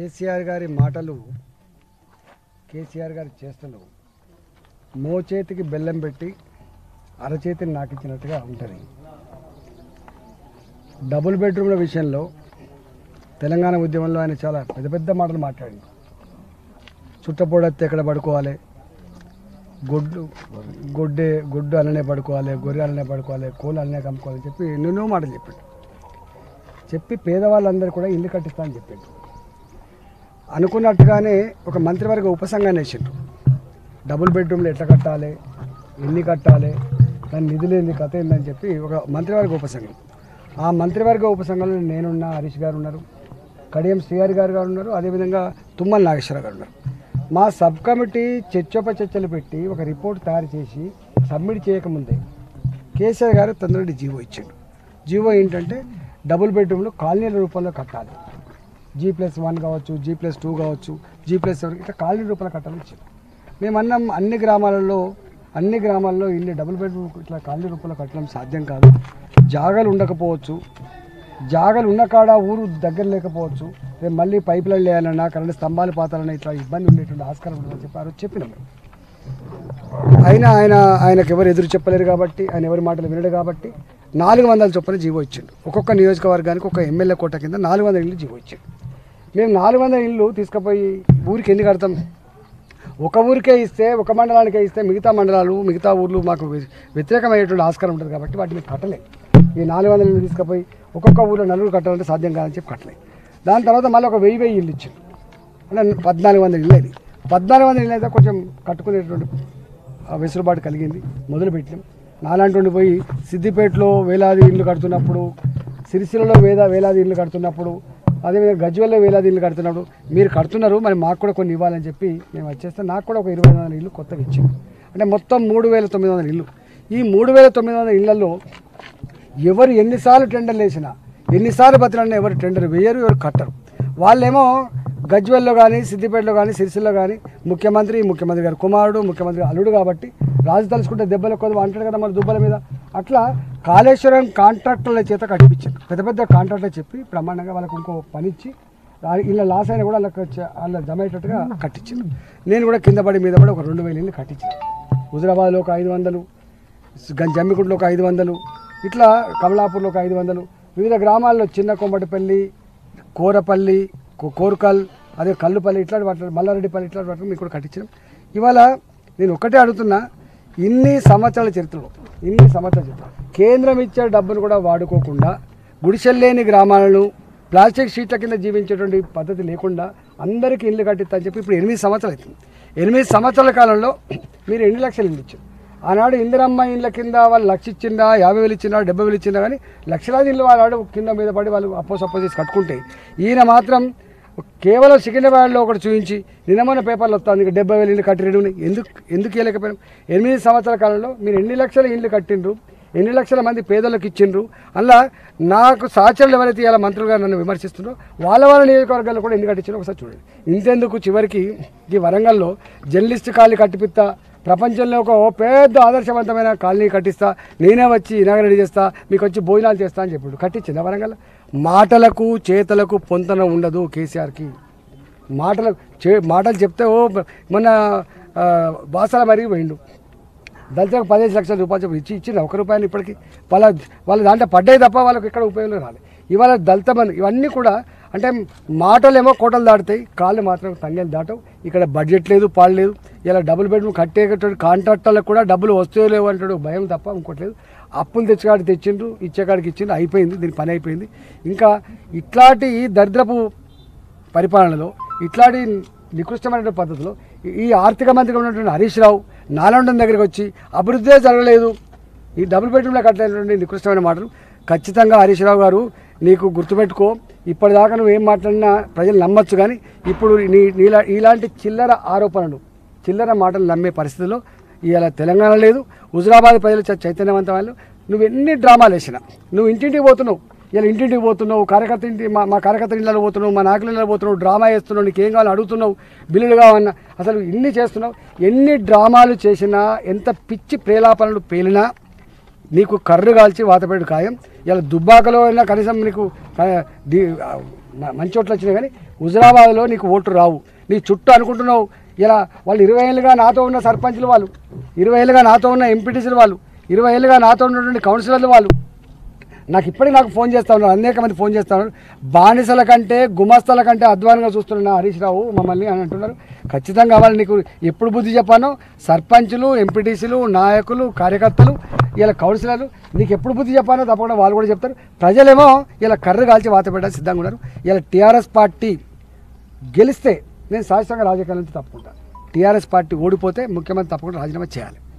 కేసీఆర్ గారి మాటలు కేసీఆర్ గారి చేష్టలు మోచేతికి బెల్లం పెట్టి అరచేతిని నాకిచ్చినట్టుగా ఉంటుంది డబుల్ బెడ్రూమ్ల విషయంలో తెలంగాణ ఉద్యమంలో ఆయన చాలా పెద్ద పెద్ద మాటలు మాట్లాడింది చుట్టపొడత్తి ఎక్కడ పడుకోవాలి గొడ్డు గొడ్డే గొడ్డు అల్లనే పడుకోవాలి గొర్రె అల్లనే పడుకోవాలి కోళ్ళు అల్లనే కమ్ముకోవాలని చెప్పి ఎన్నెన్నో మాటలు చెప్పాడు చెప్పి పేదవాళ్ళందరూ కూడా ఇల్లు కట్టిస్తా అని చెప్పాడు అనుకున్నట్టుగానే ఒక మంత్రివర్గ ఉపసంఘాన్ని వేసిండ్రు డబుల్ బెడ్రూమ్లు ఎట్లా కట్టాలి ఎన్ని కట్టాలి దాని నిధులు ఏంది కథ ఏందని చెప్పి ఒక మంత్రివర్గ ఉపసంఘం ఆ మంత్రివర్గ ఉపసంఘంలో నేనున్నా హరీష్ గారు ఉన్నారు కడియం శ్రీహరి గారు గారు ఉన్నారు అదేవిధంగా తుమ్మల నాగేశ్వర గారు ఉన్నారు మా సబ్ కమిటీ చర్చోపచర్చలు పెట్టి ఒక రిపోర్ట్ తయారు చేసి సబ్మిట్ చేయకముందే కేసీఆర్ గారు తొందరగా జీవో ఇచ్చిండు జీవో ఏంటంటే డబుల్ బెడ్రూమ్లు కాలనీల రూపంలో కట్టాలి జీ ప్లస్ వన్ కావచ్చు జీ ప్లస్ టూ కావచ్చు జీ ప్లస్ సెవెన్ ఇట్లా కాలనీ రూపంలో కట్టాలని ఇచ్చారు మేము అన్నాం అన్ని గ్రామాలలో అన్ని గ్రామాల్లో ఇల్లు డబుల్ బెడ్రూమ్ ఇట్లా కాలనీ రూపంలో కట్టడం సాధ్యం కాదు జాగాలు ఉండకపోవచ్చు జాగాలు ఉన్న కాడ ఊరు దగ్గర లేకపోవచ్చు రేపు మళ్ళీ పైపులు వేయాలన్నా కరెంట్ స్తంభాలు పాతాలన్నా ఇట్లా ఇబ్బంది ఉండేటువంటి ఆస్కారం ఉంటుందని చెప్పి ఆ రోజు చెప్పినాం మేము అయినా ఆయన ఆయనకు ఎవరు ఎదురు చెప్పలేరు కాబట్టి ఆయన ఎవరి మాటలు వినడు కాబట్టి నాలుగు వందల చొప్పున జీవో ఇచ్చిండు ఒక్కొక్క నియోజకవర్గానికి ఒక ఎమ్మెల్యే కోట కింద నాలుగు వందల ఇల్లు జీవో ఇచ్చిండు మేము నాలుగు వందల ఇల్లు తీసుకుపోయి ఊరికి ఎన్ని కడతాం ఒక ఊరికే ఇస్తే ఒక మండలానికే ఇస్తే మిగతా మండలాలు మిగతా ఊర్లు మాకు వ్య- వ్యతిరేకమయ్యేటువంటి ఆస్కారం ఉంటుంది కాబట్టి వాటిని కట్టలే ఈ నాలుగు వందల ఇల్లు తీసుకుపోయి ఒక్కొక్క ఊరిలో నలుగురు కట్టాలంటే సాధ్యం కాదని చెప్పి కట్టలే దాని తర్వాత మళ్ళీ ఒక వెయ్యి వెయ్యి ఇల్లు ఇచ్చిండు అంటే పద్నాలుగు వందల ఇల్లు అది పద్నాలుగు వందల ఇల్లు అయితే కొంచెం కట్టుకునేటువంటి ఆ వెసులుబాటు కలిగింది మొదలుపెట్టాం నాలాంటి పోయి సిద్దిపేటలో వేలాది ఇల్లు కడుతున్నప్పుడు సిరిసిల్లలో వేద వేలాది ఇల్లు కడుతున్నప్పుడు అదేవిధంగా గజ్వల్లో వేలాది ఇల్లు కడుతున్నప్పుడు మీరు కడుతున్నారు మరి మాకు కూడా కొన్ని ఇవ్వాలని చెప్పి మేము వచ్చేస్తే నాకు కూడా ఒక ఇరవై వందల ఇల్లు కొత్తగా ఇచ్చింది అంటే మొత్తం మూడు వేల తొమ్మిది వందల ఇల్లు ఈ మూడు వేల తొమ్మిది వందల ఇళ్లలో ఎవరు ఎన్నిసార్లు టెండర్లు వేసినా ఎన్నిసార్లు బతిలన్నా ఎవరు టెండర్ వేయరు ఎవరు కట్టరు వాళ్ళేమో గజ్వెల్లో కానీ సిద్దిపేటలో కానీ సిరిసిల్లో కానీ ముఖ్యమంత్రి ముఖ్యమంత్రి గారు కుమారుడు ముఖ్యమంత్రి అల్లుడు కాబట్టి రాజు తలుచుకుంటే దెబ్బలు ఎక్కువ అంటాడు కదా మన దుబ్బల మీద అట్లా కాళేశ్వరం కాంట్రాక్టర్ల చేత కట్టించారు పెద్ద పెద్ద కాంట్రాక్టర్ చెప్పి ప్రమాణంగా వాళ్ళకు ఇంకో పని ఇచ్చి ఆ- ఇలా లాస్ అయినా కూడా వాళ్ళకి వచ్చే- వాళ్ళ జమ అయ్యేటట్టుగా కట్టించారు నేను కూడా కింద పడి మీద పడి ఒక రెండు వేల ఇల్లు కట్టించాను హుజరాబాద్లో ఒక ఐదు వందలు గం- జమ్మికుంటలో ఒక ఐదు వందలు ఇట్లా కమలాపూర్లో ఒక ఐదు వందలు వివిధ గ్రామాల్లో చిన్న కొమ్మటిపల్లి కోరపల్లి కో- కోరుకల్ అదే కల్లుపల్లి ఇట్లాంటి వాటి మల్లారెడ్డిపల్లి ఇట్లాంటి వాటిని మీకు కూడా కట్టించాం ఇవాళ నేను ఒకటే అడుగుతున్నా ఇన్ని సంవత్సరాల చరిత్రలో ఇన్ని సంవత్సరాల చరిత్ర కేంద్రం ఇచ్చే డబ్బును కూడా వాడుకోకుండా గుడిసెల్లేని గ్రామాలను ప్లాస్టిక్ షీట్ల కింద జీవించేటువంటి పద్ధతి లేకుండా అందరికీ ఇల్లు కట్టిస్తా అని చెప్పి ఇప్పుడు ఎనిమిది సంవత్సరాలు అవుతుంది ఎనిమిది సంవత్సరాల కాలంలో మీరు ఎన్ని లక్షలు ఇల్లు ఇచ్చారు ఆనాడు ఇందిరమ్మ ఇళ్ళ కింద వాళ్ళు లక్ష ఇచ్చిందా యాభై వేలు ఇచ్చిందా డెబ్బై వేలు ఇచ్చిందా కానీ లక్షలాది ఇల్లు వాళ్ళు కింద మీద పడి వాళ్ళు అప్పో సప్పో చేసి కట్టుకుంటే ఈయన మాత్రం కేవలం సికింద్రాబాద్లో ఒకటి చూపించి నిన్నమైన పేపర్లు వస్తుంది ఇంకా డెబ్బై వేలు ఇల్లు కట్టిరేడు ఎందుకు ఎందుకు ఇవ్వలేకపోయినాం ఎనిమిది సంవత్సరాల కాలంలో మీరు ఎన్ని లక్షల ఇల్లు కట్టిండ్రు ఎన్ని లక్షల మంది పేదలకు ఇచ్చిండ్రు అలా నాకు సహచరులు ఎవరైతే ఇలా మంత్రులుగా నన్ను విమర్శిస్తున్నారో వాళ్ళ వాళ్ళ నియోజకవర్గాల్లో కూడా ఎన్ని కట్టించారో ఒకసారి చూడండి ఇంతెందుకు చివరికి ఈ వరంగల్లో జర్నలిస్ట్ కాలనీ కట్టిపిస్తా ప్రపంచంలో ఒక ఓ పెద్ద ఆదర్శవంతమైన కాలనీ కట్టిస్తా నేనే వచ్చి ఇనాగరేట్ చేస్తా మీకు వచ్చి భోజనాలు చేస్తా అని చెప్పాడు కట్టించింది వరంగల్ మాటలకు చేతలకు పొంతన ఉండదు కేసీఆర్కి మాటలు చే మాటలు చెప్తే ఓ మొన్న ఆ, బాసాల మరిగి పోయిండు దళితులకు పదిహేను లక్షల రూపాయలు చెప్పి ఇచ్చి ఇచ్చింది ఒక రూపాయలు ఇప్పటికి వాళ్ళ వాళ్ళ దాంట్లో పడ్డాయి తప్ప వాళ్ళకి ఎక్కడ ఉపయోగం రాలేదు ఇవాళ దళిత బంధు ఇవన్నీ కూడా అంటే మాటలేమో కోటలు దాటుతాయి కాళ్ళు మాత్రం తంగేలు దాటవు ఇక్కడ బడ్జెట్ లేదు పాడు లేదు ఇలా డబుల్ బెడ్రూమ్ కట్టేటటువంటి కాంట్రాక్టర్లకు కూడా డబ్బులు వస్తాయో లేవు అంటాడు భయం తప్ప ఇంకోటి లేదు అప్పులు తెచ్చేకాడికి తెచ్చిండ్రు ఇచ్చేకాడికి ఇచ్చిండ్రు అయిపోయింది దీని పని అయిపోయింది ఇంకా ఇట్లాంటి ఈ దరిద్రపు పరిపాలనలో ఇట్లాంటి నికృష్టమైన పద్ధతిలో ఈ- ఈ ఆర్థిక మంత్రిగా ఉన్నటువంటి హరీష్ రావు నాలండం దగ్గరికి వచ్చి అభివృద్ధే జరగలేదు ఈ డబుల్ బెడ్రూమ్లో కట్టలేటువంటి నికృష్టమైన మాటలు ఖచ్చితంగా హరీష్ రావు గారు నీకు గుర్తుపెట్టుకో ఇప్పటిదాకా నువ్వు ఏం మాట్లాడినా ప్రజలు నమ్మొచ్చు కానీ ఇప్పుడు నీ నీలా ఇలాంటి చిల్లర ఆరోపణలు చిల్లర మాటలు నమ్మే పరిస్థితిలో ఇవాళ తెలంగాణ లేదు హుజరాబాద్ ప్రజలు చ- చైతన్యవంతం వాళ్ళు నువ్వు ఎన్ని డ్రామాలు వేసినా నువ్వు ఇంటింటికి పోతున్నావు ఇలా ఇంటింటికి పోతున్నావు కార్యకర్త ఇంటి మా మా కార్యకర్త ఇళ్ళలో పోతున్నావు మా నాయకుల ఇళ్ళలో పోతున్నావు డ్రామా వేస్తున్నావు నీకు ఏం కావాలో అడుగుతున్నావు బిల్లులు కావన్నా అసలు ఇన్ని చేస్తున్నావు ఎన్ని డ్రామాలు చేసినా ఎంత పిచ్చి ప్రేలాపనలు పేలినా నీకు కర్రు కాల్చి వాతపేడు ఖాయం ఇలా దుబ్బాకలో అయినా కనీసం నీకు ఆ, ది- ఆ, మ- మంచి ఓట్లు వచ్చినాయి కానీ హుజరాబాద్లో నీకు ఓట్లు రావు నీ చుట్టూ అనుకుంటున్నావు ఇలా వాళ్ళు ఇరవై ఏళ్ళుగా నాతో ఉన్న సర్పంచ్లు వాళ్ళు ఇరవై ఏళ్ళుగా నాతో ఉన్న ఎంపీటీసీలు వాళ్ళు ఇరవై ఏళ్ళుగా నాతో ఉన్నటువంటి కౌన్సిలర్లు వాళ్ళు నాకు ఇప్పటికి నాకు ఫోన్ చేస్తా ఉన్నారు అనేక మంది ఫోన్ చేస్తా ఉన్నారు బానిసల కంటే గుమస్తల కంటే అధ్వానంగా చూస్తున్న హరీష్ రావు మమ్మల్ని అని అంటున్నారు ఖచ్చితంగా వాళ్ళు నీకు ఎప్పుడు బుద్ధి చెప్పానో సర్పంచులు ఎంపీటీసీలు నాయకులు కార్యకర్తలు ఇలా కౌన్సిలర్లు నీకు ఎప్పుడు బుద్ధి చెప్పానో తప్పకుండా వాళ్ళు కూడా చెప్తారు ప్రజలేమో ఇలా కర్ర కాల్చి వాత పెట్టడానికి సిద్ధంగా ఉన్నారు ఇలా టీఆర్ఎస్ పార్టీ గెలిస్తే నేను శాశ్వతంగా రాజకీయాల నుంచి తప్పుకుంటాను టీఆర్ఎస్ పార్టీ ఓడిపోతే ముఖ్యమంత్రి తప్పకుండా రాజీనామా చేయాలి